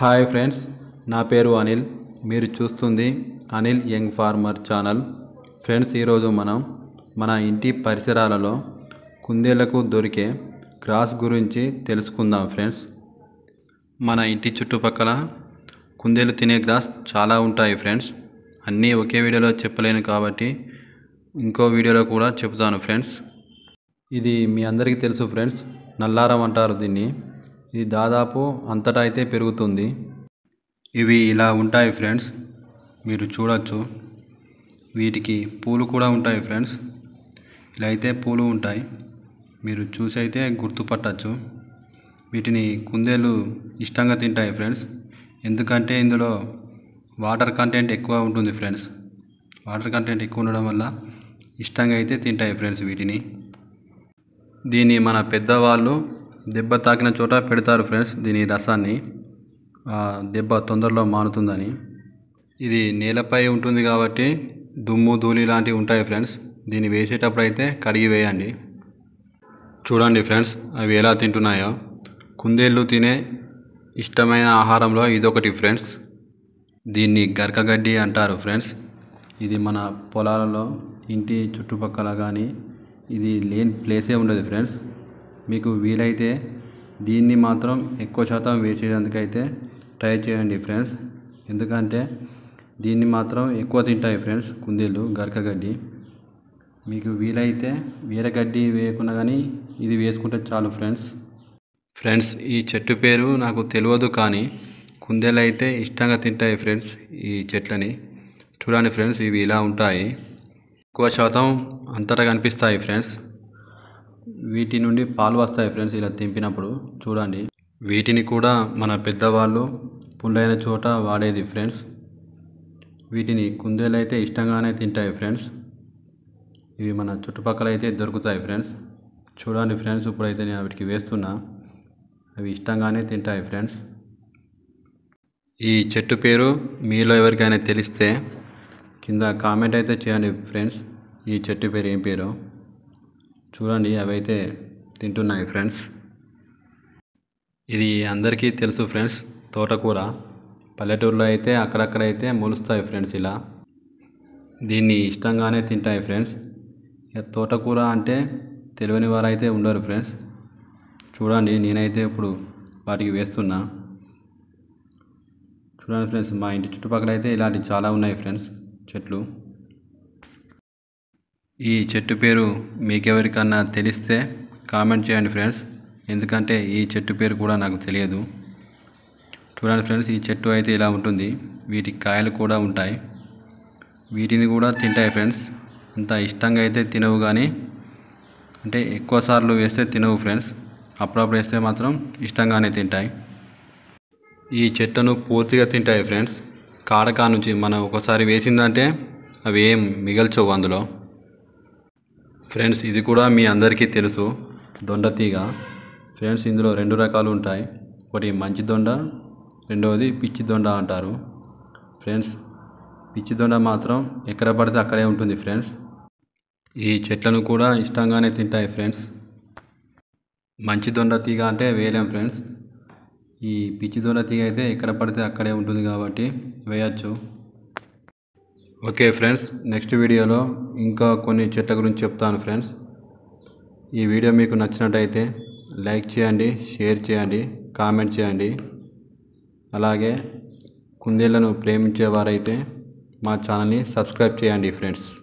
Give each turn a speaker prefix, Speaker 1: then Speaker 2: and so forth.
Speaker 1: hi friends నా పేరు అనిల్ మీరు చూస్తుంది Anil young farmer channel friends ఈరోజు మనం మన ఇంటి పరిసరాలలో కుందేళ్లకు దొరికే గ్రాస్ గురించి తెలుసుకుందాం ఫ్రెండ్స్ మన ఇంటి చుట్టుపక్కల కుందేలు తినే గ్రాస్ చాలా ఉంటాయి ఫ్రెండ్స్ అన్నీ ఒకే వీడియోలో చెప్పలేను కాబట్టి ఇంకో వీడియోలో కూడా చెప్తాను ఫ్రెండ్స్ ఇది మీ అందరికీ తెలుసు ఫ్రెండ్స్ నల్లారం అంటారు దీన్ని ఇది దాదాపు అంతటా అయితే పెరుగుతుంది ఇవి ఇలా ఉంటాయి ఫ్రెండ్స్ మీరు చూడొచ్చు వీటికి పూలు కూడా ఉంటాయి ఫ్రెండ్స్ ఇలా అయితే పూలు ఉంటాయి మీరు చూసి అయితే గుర్తుపట్టచ్చు వీటిని కుందేలు ఇష్టంగా తింటాయి ఫ్రెండ్స్ ఎందుకంటే ఇందులో వాటర్ కంటెంట్ ఎక్కువ ఉంటుంది ఫ్రెండ్స్ వాటర్ కంటెంట్ ఎక్కువ ఉండడం వల్ల ఇష్టంగా అయితే తింటాయి ఫ్రెండ్స్ వీటిని దీన్ని మన పెద్దవాళ్ళు దెబ్బ తాకిన చోట పెడతారు ఫ్రెండ్స్ దీని రసాన్ని ఆ దెబ్బ తొందరలో మానుతుందని ఇది నేలపై ఉంటుంది కాబట్టి దుమ్ము ధూళి లాంటివి ఉంటాయి ఫ్రెండ్స్ దీన్ని వేసేటప్పుడు అయితే కడిగి వేయండి చూడండి ఫ్రెండ్స్ అవి ఎలా తింటున్నాయో కుందేళ్ళు తినే ఇష్టమైన ఆహారంలో ఇదొకటి ఫ్రెండ్స్ దీన్ని గరకగడ్డి అంటారు ఫ్రెండ్స్ ఇది మన పొలాలలో ఇంటి చుట్టుపక్కల కానీ ఇది లేని ప్లేసే ఉండదు ఫ్రెండ్స్ మీకు వీలైతే దీన్ని మాత్రం ఎక్కువ శాతం వేసేందుకైతే ట్రై చేయండి ఫ్రెండ్స్ ఎందుకంటే దీన్ని మాత్రం ఎక్కువ తింటాయి ఫ్రెండ్స్ కుందేళ్ళు గరకగడ్డి మీకు వీలైతే వేరే గడ్డి వేయకుండా కానీ ఇది వేసుకుంటే చాలు ఫ్రెండ్స్ ఫ్రెండ్స్ ఈ చెట్టు పేరు నాకు తెలియదు కానీ కుందేలు అయితే ఇష్టంగా తింటాయి ఫ్రెండ్స్ ఈ చెట్లని చూడండి ఫ్రెండ్స్ ఇవి ఇలా ఉంటాయి ఎక్కువ శాతం అంతటా కనిపిస్తాయి ఫ్రెండ్స్ వీటి నుండి పాలు వస్తాయి ఫ్రెండ్స్ ఇలా తెంపినప్పుడు చూడండి వీటిని కూడా మన పెద్దవాళ్ళు పుల్లైన చోట వాడేది ఫ్రెండ్స్ వీటిని కుందేలు అయితే ఇష్టంగానే తింటాయి ఫ్రెండ్స్ ఇవి మన చుట్టుపక్కల అయితే దొరుకుతాయి ఫ్రెండ్స్ చూడండి ఫ్రెండ్స్ ఇప్పుడైతే నేను వీటికి వేస్తున్నా అవి ఇష్టంగానే తింటాయి ఫ్రెండ్స్ ఈ చెట్టు పేరు మీలో ఎవరికైనా తెలిస్తే కింద కామెంట్ అయితే చేయండి ఫ్రెండ్స్ ఈ చెట్టు పేరు ఏం పేరు చూడండి అవి అయితే తింటున్నాయి ఫ్రెండ్స్ ఇది అందరికీ తెలుసు ఫ్రెండ్స్ తోటకూర పల్లెటూరులో అయితే అక్కడక్కడైతే మొలుస్తాయి ఫ్రెండ్స్ ఇలా దీన్ని ఇష్టంగానే తింటాయి ఫ్రెండ్స్ ఇక తోటకూర అంటే తెలియని వారైతే ఉండరు ఫ్రెండ్స్ చూడండి నేనైతే ఇప్పుడు వాటికి వేస్తున్నా చూడండి ఫ్రెండ్స్ మా ఇంటి చుట్టుపక్కల అయితే ఇలాంటివి చాలా ఉన్నాయి ఫ్రెండ్స్ చెట్లు ఈ చెట్టు పేరు మీకెవరికన్నా తెలిస్తే కామెంట్ చేయండి ఫ్రెండ్స్ ఎందుకంటే ఈ చెట్టు పేరు కూడా నాకు తెలియదు చూడండి ఫ్రెండ్స్ ఈ చెట్టు అయితే ఇలా ఉంటుంది వీటికి కాయలు కూడా ఉంటాయి వీటిని కూడా తింటాయి ఫ్రెండ్స్ అంత ఇష్టంగా అయితే తినవు కానీ అంటే ఎక్కువ సార్లు వేస్తే తినవు ఫ్రెండ్స్ అప్పుడప్పుడు వేస్తే మాత్రం ఇష్టంగానే తింటాయి ఈ చెట్టును పూర్తిగా తింటాయి ఫ్రెండ్స్ కాడకా నుంచి మనం ఒకసారి వేసిందంటే అవి ఏం మిగల్చవు అందులో ఫ్రెండ్స్ ఇది కూడా మీ అందరికీ తెలుసు దొండ తీగ ఫ్రెండ్స్ ఇందులో రెండు రకాలు ఉంటాయి ఒకటి మంచి దొండ రెండవది పిచ్చి దొండ అంటారు ఫ్రెండ్స్ పిచ్చి దొండ మాత్రం ఎక్కడ పడితే అక్కడే ఉంటుంది ఫ్రెండ్స్ ఈ చెట్లను కూడా ఇష్టంగానే తింటాయి ఫ్రెండ్స్ మంచి దొండ తీగ అంటే వేయలేం ఫ్రెండ్స్ ఈ పిచ్చి దొండ తీగ అయితే ఎక్కడ పడితే అక్కడే ఉంటుంది కాబట్టి వేయచ్చు ఓకే ఫ్రెండ్స్ నెక్స్ట్ వీడియోలో ఇంకా కొన్ని చెట్ల గురించి చెప్తాను ఫ్రెండ్స్ ఈ వీడియో మీకు నచ్చినట్టయితే లైక్ చేయండి షేర్ చేయండి కామెంట్ చేయండి అలాగే కుందేళ్లను ప్రేమించేవారైతే మా ఛానల్ని సబ్స్క్రైబ్ చేయండి ఫ్రెండ్స్